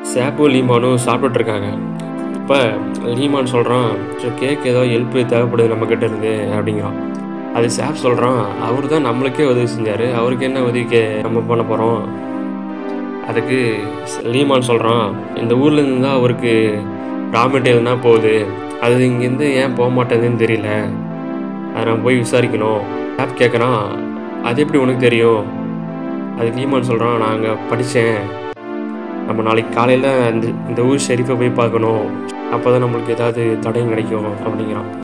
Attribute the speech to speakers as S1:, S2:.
S1: சேப்பு லீமானும் சாப்பிட்டுட்டு இருக்காங்க இப்போ லீமான் சொல்கிறான் ஸோ கேக் ஏதோ ஹெல்ப் தேவைப்படுது நம்மக்கிட்ட இருந்து அப்படிங்கிறான் அது சேப் சொல்கிறான் அவர் தான் நம்மளுக்கே உதவி செஞ்சார் அவருக்கு என்ன உதவி கே நம்ம பண்ண போகிறோம் அதுக்கு லீமான் சொல்கிறான் இந்த ஊர்லேருந்து தான் அவருக்கு ரா மெட்டீரியல் தான் போகுது அது இங்கேருந்து ஏன் போக மாட்டேங்குதுன்னு தெரியல அதை நம்ம போய் விசாரிக்கணும் ஆப் கேட்குறான் அது எப்படி உனக்கு தெரியும் அது லீமான் சொல்கிறான் நான் அங்கே படித்தேன் நம்ம நாளைக்கு காலையில் அந்த இந்த ஊர் ஷெரீஃபை போய் பார்க்கணும் அப்போ தான் நம்மளுக்கு ஏதாவது தடயம் கிடைக்கும் அப்படிங்கிறான்